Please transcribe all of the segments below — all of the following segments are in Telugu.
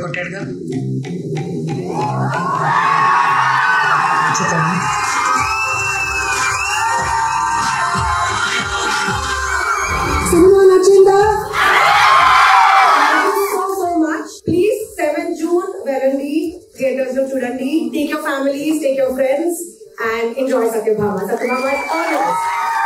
కొట్టాడుగా చెప్పండి సినిమా నచ్చిందా so so much please seven June వెళ్ళండి థియేటర్స్ లో చూడండి take your families take your friends and enjoy Satyabhama Satyabhama always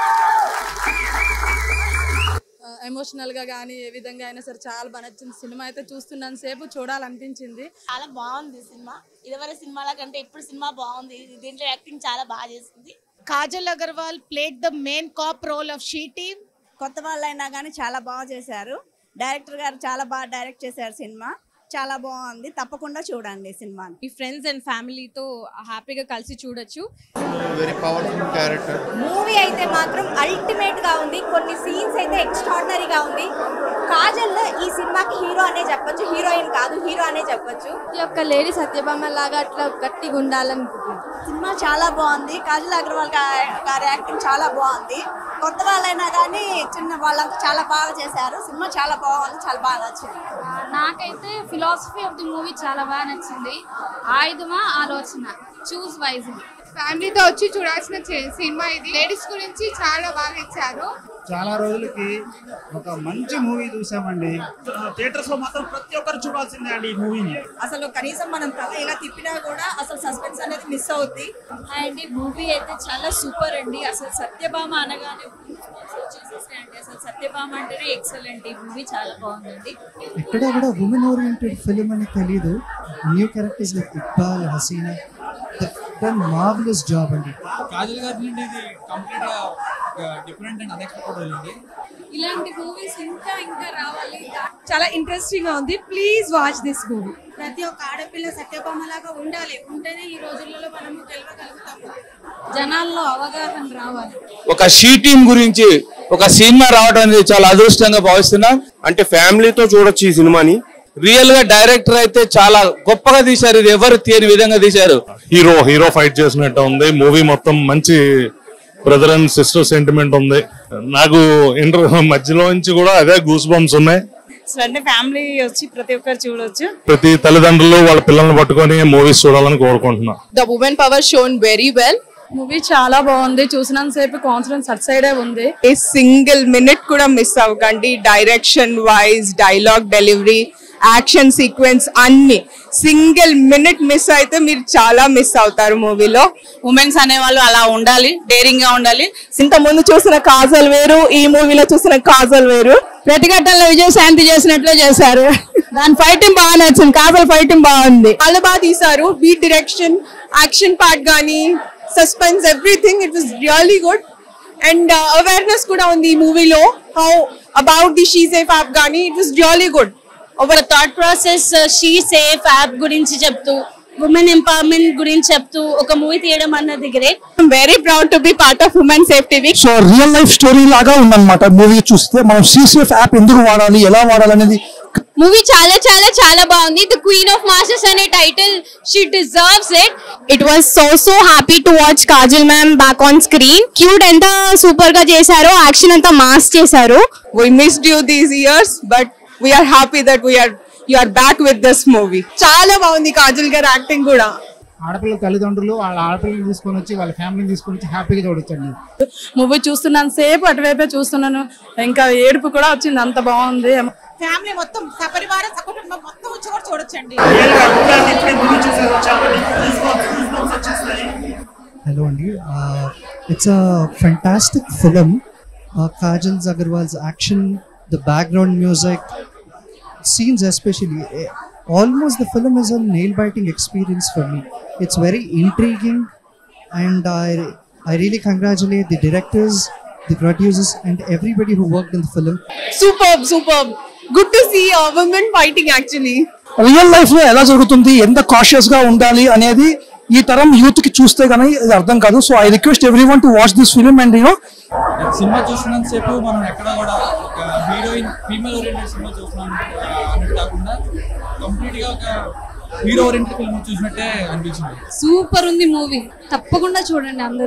emotional గా కానీ ఏ విధంగా అయినా సరే చాలా బాగా నచ్చింది సినిమా అయితే చూస్తున్నాను సేపు చూడాలనిపించింది చాలా బాగుంది సినిమా ఇదివరకు సినిమాల కంటే ఇప్పుడు సినిమా బాగుంది దీంట్లో యాక్టింగ్ చాలా బాగా చేసింది Kajal Aggarwal played the main cop role of she team కొత్త వాళ్ళైనా కానీ చాలా బాగా చేశారు డైరెక్టర్ గారు చాలా బాగా డైరెక్ట్ చేశారు సినిమా చాలా బాగుంది తప్పకుండా చూడండి సినిమాని మీ ఫ్రెండ్స్ అండ్ ఫ్యామిలీతో హ్యాపీగా కలిసి చూడొచ్చు వెరీ పవర్ఫుల్ క్యారెక్టర్ మూవీ అయితే మాత్రం అల్టిమేట్ గా ఉంది కొన్ని సీన్స్ అయితే ఎక్స్ట్రాడినరీగా ఉంది కాజల్ ఈ సినిమాకి హీరో అనే చెప్పొచ్చు హీరోయిన్ కాదు హీరో అనే చెప్పొచ్చు ఈ యొక్క లేడీ సత్యభామ లాగా అట్లా గట్టిగా ఉండాలనుకుంటున్నాను సినిమా చాలా బాగుంది కాజల్ అగర్వాల్ గా- గారి యాక్టింగ్ చాలా బాగుంది కొత్త వాళ్ళైనా కానీ చిన్న వాళ్ళంతా చాలా బాగా చేశారు సినిమా చాలా బాగుంది చాలా బాగా నచ్చింది నాకైతే ఫిలాసఫీ ఆఫ్ ది మూవీ చాలా బాగా నచ్చింది ఆయుధమా ఆలోచన చూస్ వైజ్ ఫ్యామిలీతో వచ్చి చూడాల్సిన చి- సినిమా ఇది లేడీస్ గురించి చాలా బాగా ఇచ్చారు చాలా రోజులకి ఒక మంచి మూవీ చూసామండి థియేటర్స్ లో మాత్రం ప్రతి ఒక్కరు చూడాల్సిందే అండి ఈ మూవీని అసలు కనీసం మనం తల ఇలా తిప్పినా కూడా అసలు సస్పెన్స్ అనేది మిస్ అవుద్ది అండ్ మూవీ అయితే చాలా సూపర్ అండి అసలు సత్యభామ అనగానే వచ్చేసేసాయండి అసలు సత్యభామ అంటేనే ఎక్సలెంట్ ఈ మూవీ చాలా బాగుందండి ఎక్కడ కూడా ఉమెన్ ఓరియంటెడ్ ఫిలిం అని తెలియదు new characters like Iqbal Haseena done marvellous job అండి కాజల్ గారి నుండి ఇది కంప్లీట్ గా డిఫరెంట్ అండ్ అన్ఎక్స్పెక్టెడ్ వెళ్ళింది ఇలాంటి మూవీస్ ఇంకా ఇంకా రావాలి చాలా ఇంట్రెస్టింగ్ గా ఉంది ప్లీజ్ వాచ్ దిస్ మూవీ ప్రతి ఒక్క ఆడపిల్ల సత్యభామ లాగా ఉండాలి ఉంటేనే ఈ రోజులలో మనము గెలవగలుగుతాము జనాల్లో అవగాహన రావాలి ఒక షీ టీమ్ గురించి ఒక సినిమా రావడం అనేది చాలా అదృష్టంగా భావిస్తున్నాం అంటే ఫ్యామిలీతో చూడొచ్చు ఈ సినిమాని రియల్ గా డైరెక్టర్ అయితే చాలా గొప్పగా తీశారు ఇది ఎవరు తీయని విధంగా తీశారు హీరో హీరో ఫైట్ చేసినట్టు ఉంది మూవీ మొత్తం మంచి బ్రదర్ అండ్ సిస్టర్ సెంటిమెంట్ ఉంది నాకు ఇంటర్ మధ్యలో నుంచి కూడా అదే గూస్ బంప్స్ ఉన్నాయి అంటే ఫ్యామిలీ వచ్చి ప్రతి ఒక్కరు చూడొచ్చు ప్రతి తల్లిదండ్రులు వాళ్ళ పిల్లల్ని పట్టుకొని మూవీస్ చూడాలని కోరుకుంటున్నా the women power shown very well movie చాలా బాగుంది చూసినంత సేపు కాన్ఫిడెన్స్ అట్ సైడే ఉంది సింగిల్ మినిట్ కూడా మిస్ అవ్వకండి direction wise dialogue delivery action sequence అన్ని సింగిల్ మినిట్ మిస్ అయితే మీరు చాలా మిస్ అవుతారు మూవీలో ఉమెన్స్ అనేవాళ్ళు అలా ఉండాలి డేరింగ్ గా ఉండాలి ఇంత ముందు చూసిన కాజల్ వేరు ఈ మూవీలో చూసిన కాజల్ వేరు ప్రతిఘటనలో విజయశాంతి చేసినట్లే చేశారు దాని ఫైటింగ్ బాగా నచ్చింది కాజల్ ఫైటింగ్ బాగుంది చాలా బాగా తీశారు బీట్ డైరెక్షన్ యాక్షన్ పార్ట్ గానీ suspense everything it was really good and awareness కూడా ఉంది ఈ మూవీలో how about the she safe app కానీ ఇట్ వాస్ రియలీ గుడ్ ఒక thought process she safe app గురించి చెప్తూ ఉమెన్ ఎంపవర్మెంట్ గురించి చెప్తూ ఒక మూవీ తీయడం అన్నది great very proud to be part of women safety week so real life story లాగా ఉందన్నమాట మూవీ చూస్తే మనం సీసీఎఫ్ యాప్ ఎందుకు వాడాలి ఎలా వాడాలనేది మూవీ చాలా చాలా చాలా బాగుంది ద క్వీన్ ఆఫ్ మాస్టర్స్ అనే title she deserves it it was so so happy to watch Kajal ma'am back on screen cute ఎంత సూపర్ గా చేశారో యాక్షన్ అంతా మాస్ చేశారు we missed you these years but we are happy that we are you are back with this movie చాలా బాగుంది కాజల్ గారి యాక్టింగ్ కూడా ఆడపిల్ల తల్లిదండ్రులు వాళ్ళ ఆడపిల్లని తీసుకొని వచ్చి వాళ్ళ ఫ్యామిలీని తీసుకొని వచ్చి హ్యాపీగా చూడొచ్చండి మూవీ చూస్తున్నాను సేపు అటువైపే చూస్తున్నాను ఇంకా ఏడుపు కూడా వచ్చింది అంత బాగుంది ఫ్యామిలీ మొత్తం సపరివార సకుటుంబం మొత్తం వచ్చి కూడా చూడొచ్చండి హలో అండి it's a fantastic film Kajal అగర్వాల్స్ action the background music scenes especially eh, almost the film is a nail biting experience for me it's very intriguing and i i really congratulate the directors the producers and everybody who worked in the film super super good to see women fighting actually real life లో ఎలా జరుగుతుంది ఎంత కాషియస్ గా ఉండాలి అనేది ఈ తరం యూత్ కి చూస్తే కానీ ఇది అర్థం కాదు so I request every one to watch this film and you know సినిమా చూస్తున్నంత సేపు మనం ఎక్కడ కూడా ఒక హీరోయిన్ ఫీమేల్ ఓరియంటెడ్ సినిమా చూస్తున్నాం అన్నట్టు కాకుండా కంప్లీట్ గా ఒక హీరో ఓరియంటెడ్ ఫిల్మ్ చూసినట్టే అనిపించింది సూపర్ ఉంది మూవీ తప్పకుండా చూడండి అందరూ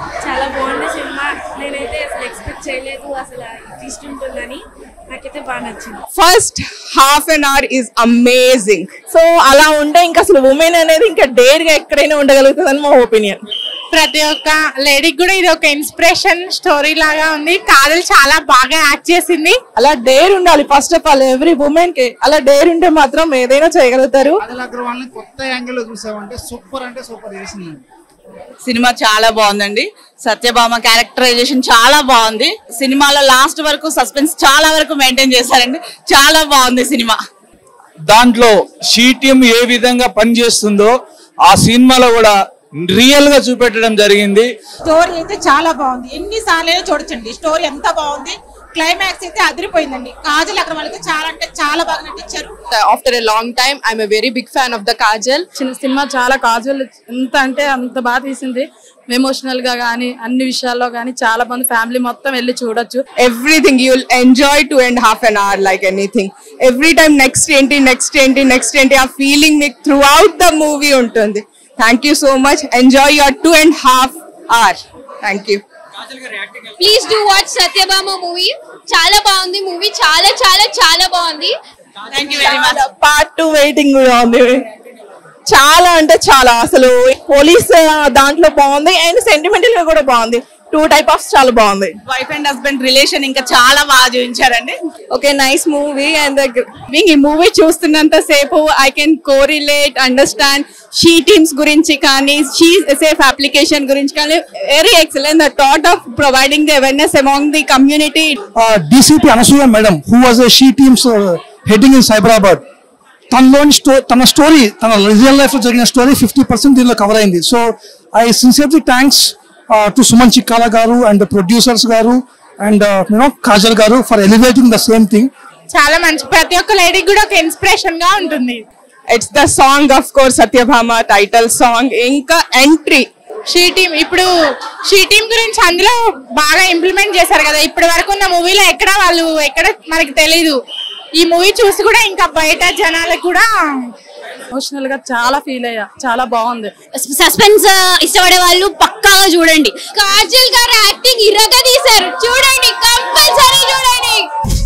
చాలా బాగుంది సినిమా నేనైతే అసలు ఎక్స్పెక్ట్ చేయలేదు అసలు ట్విస్ట్ ఉంటుందని నాకైతే బాగా నచ్చింది first half an hour is amazing so అలా ఉంటే ఇంకా అసలు ఉమెన్ అనేది ఇంకా డేర్ గా ఎక్కడైనా ఉండగలుగుతుందని మా ఒపీనియన్ ప్రతి ఒక్క లేడీకి కూడా ఇది ఒక ఇన్స్పిరేషన్ స్టోరీ లాగా ఉంది కాజల్ చాలా బాగా యాక్ట్ చేసింది అలా డేర్ ఉండాలి first of all every women కి అలా డేర్ ఉంటే మాత్రం ఏదైనా చేయగలుగుతారు కాజల్ అగ్రవాల్ ని కొత్త యాంగిల్ లో చూసామంటే సూపర్ అంటే సూపర్ చేసిందండి సినిమా చాలా బాగుందండి సత్యభామ క్యారెక్టరైజేషన్ చాలా బాగుంది సినిమాలో లాస్ట్ వరకు సస్పెన్స్ చాలా వరకు మెయింటైన్ చేశారండి చాలా బాగుంది సినిమా దాంట్లో షీటియం ఏ విధంగా పనిచేస్తుందో ఆ సినిమాలో కూడా రియల్ గా చూపెట్టడం జరిగింది స్టోరీ అయితే చాలా బాగుంది ఎన్నిసార్లు చూడొచ్చండి స్టోరీ ఎంత బాగుంది క్లైమాక్స్ అయితే అదిరిపోయిందండి కాజల్ అగర్వాల్ అయితే చాలా అంటే చాలా బాగా నటించారు after a long time I'm very big fan of the Kajal చిన్న సినిమా చాలా కాజల్ ఎంత అంటే అంత బాగా తీసింది ఎమోషనల్ గా గానీ అన్ని విషయాల్లో గానీ చాలా మంది ఫ్యామిలీ మొత్తం వెళ్ళి చూడొచ్చు everything you'll enjoy two and half an hour like anything every time next ఏంటి నెక్స్ట్ ఏంటి నెక్స్ట్ ఏంటి ఆ ఫీలింగ్ మీకు త్రూ అవుట్ ద మూవీ ఉంటుంది thank you so much enjoy your two and half hour thank you please do watch Satyabhama movie చాలా బాగుంది మూవీ చాలా చాలా చాలా బాగుంది పార్ట్ టూ వెయిటింగ్ కూడా ఉంది చాలా అంటే చాలా అసలు పోలీస్ దాంట్లో బాగుంది అండ్ సెంటిమెంటల్ గా కూడా బాగుంది టూ టైప్ ఆఫ్ చాలా బాగుంది వైఫ్ అండ్ హస్బెండ్ రిలేషన్ ఇంకా చాలా బాగా చూపించారండి ఓకే నైస్ మూవీ అండ్ ఈ మూవీ చూస్తున్నంత సేపు I can corelate understand she teams గురించి కానీ షీ సేఫ్ అప్లికేషన్ గురించి కానీ very excellent the thought of providing the awareness among the community DCP Anasuya madam who was she teams heading in Cyberabad తనలోని స్టో తన స్టోరీ తన రియల్ లైఫ్ లో జరిగిన స్టోరీ ఫిఫ్టీ పర్సెంట్ దీనిలో కవర్ అయింది so I sincerely thanks to Suman Chikkala గారు అండ్ ప్రొడ్యూసర్స్ గారు అండ్ యూనో కాజల్ గారు for elevating the same thing చాలా మంచి ప్రతి ఒక్క లేడీకి కూడా ఒక ఇన్స్పిరేషన్ గా ఉంటుంది it's the song of course Satyabhama title song ఇంకా ఎంట్రీ షీ టీమ్ ఇప్పుడు షీ టీమ్ గురించి అందులో బాగా ఇంప్లిమెంట్ చేశారు కదా ఇప్పటి వరకు ఉన్న మూవీలో ఎక్కడ వాళ్ళు ఎక్కడ మనకి తెలీదు ఈ మూవీ చూసి కూడా ఇంకా బయట జనాలకు కూడా ఎమోషనల్ గా చాలా ఫీల్ అయ్యా చాలా బాగుంది సస్పెన్స్ ఇష్టపడే వాళ్ళు పక్కాగా చూడండి కాజల్ గారు యాక్టింగ్ ఇర్రగా తీశారు చూడండి కంపల్సరీ చూడండి